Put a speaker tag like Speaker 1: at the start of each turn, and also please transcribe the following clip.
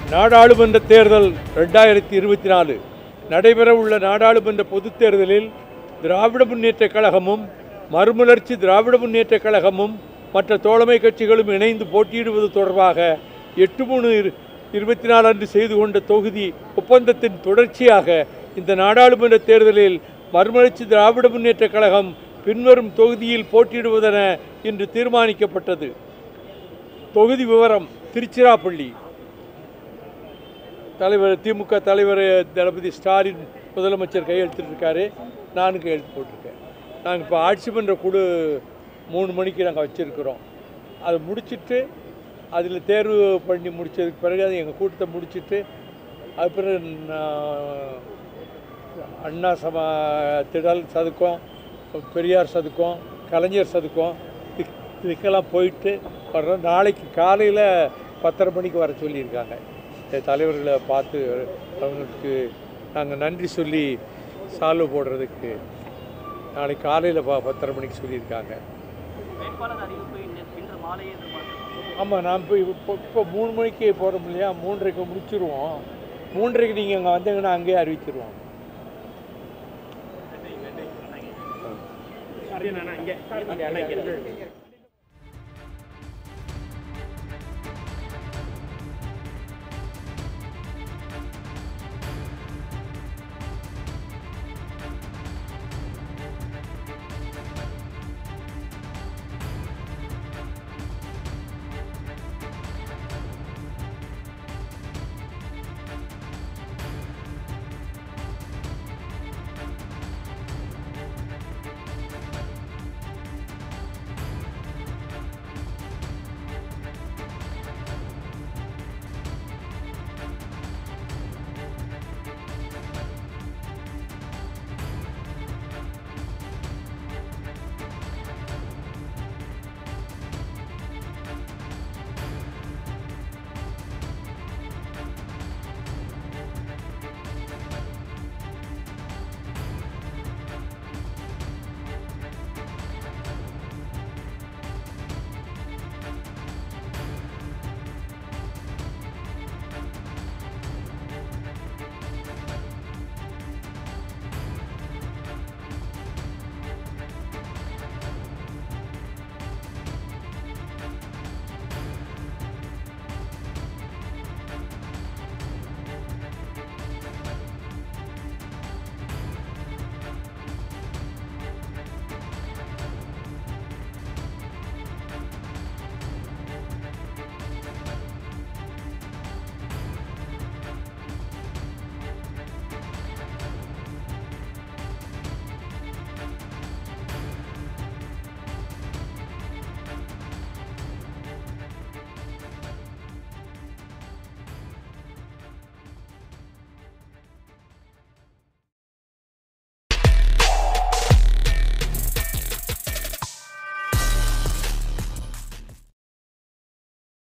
Speaker 1: நாடாளுமன்ற தேர்தல் ரெண்டாயிரத்தி இருபத்தி நாலு நடைபெறவுள்ள நாடாளுமன்ற பொதுத் தேர்தலில் திராவிட முன்னேற்றக் கழகமும் மறுமலர்ச்சி திராவிட முன்னேற்றக் கழகமும் மற்ற தோழமை கட்சிகளும் இணைந்து போட்டியிடுவது தொடர்பாக எட்டு மூணு இரு- இருபத்தி நாலு அன்று செய்து கொண்ட தொகுதி ஒப்பந்தத்தின் தொடர்ச்சியாக இந்த நாடாளுமன்ற தேர்தலில் மறுமலர்ச்சி திராவிட முன்னேற்றக் கழகம் பின்வரும் தொகுதியில் போட்டியிடுவதென இன்று தீர்மானிக்கப்பட்டது தொகுதி விவரம் திருச்சிராப்பள்ளி தலைவர் திமுக தலைவர் தளபதி ஸ்டாலின் முதலமைச்சர் கையெழுத்திட்டிருக்காரு நானும் கையெழுத்து போட்டிருக்கேன் நாங்கள் இப்போ ஆட்சி மன்ற குழு மூணு மணிக்கு நாங்கள் வச்சுருக்கிறோம் அதை முடிச்சிட்டு அதில் தேர்வு பண்ணி முடிச்சதுக்கு பிறகு அது எங்கள் கூட்டத்தை முடிச்சிட்டு அது பிறகு நான் அண்ணா சமா திடல் சதுக்கம் பெரியார் சதுக்கம் கலைஞர் சதுக்கம் இதுக்- இதுக்கெல்லாம் போயிட்டு வர்றோம் நாளைக்கு காலையில் பத்தரை மணிக்கு வர சொல்லியிருக்காங்க இந்த தலைவர்களை பார்த்து அவங்களுக்கு நாங்கள் நன்றி சொல்லி சால்வ் போடுறதுக்கு நாளைக்கு காலையில் ப பத்தரை மணிக்கு சொல்லியிருக்காங்க
Speaker 2: வேட்பாளர் அறிவிப்பு இன்று இன்று மாலையே எதிர்பார்க்கிறோம்
Speaker 1: ஆமாம் நான் இப்போ இப்போ இப்போ மூணு மணிக்கு போகிறோம் இல்லையா மூன்றரைக்கு முடிச்சிருவோம் மூன்றரைக்கு நீங்கள் அங்கே வந்தீங்கன்னா அங்கேயே அறிவிச்சிருவோம்
Speaker 3: அப்படியே நான் இங்கே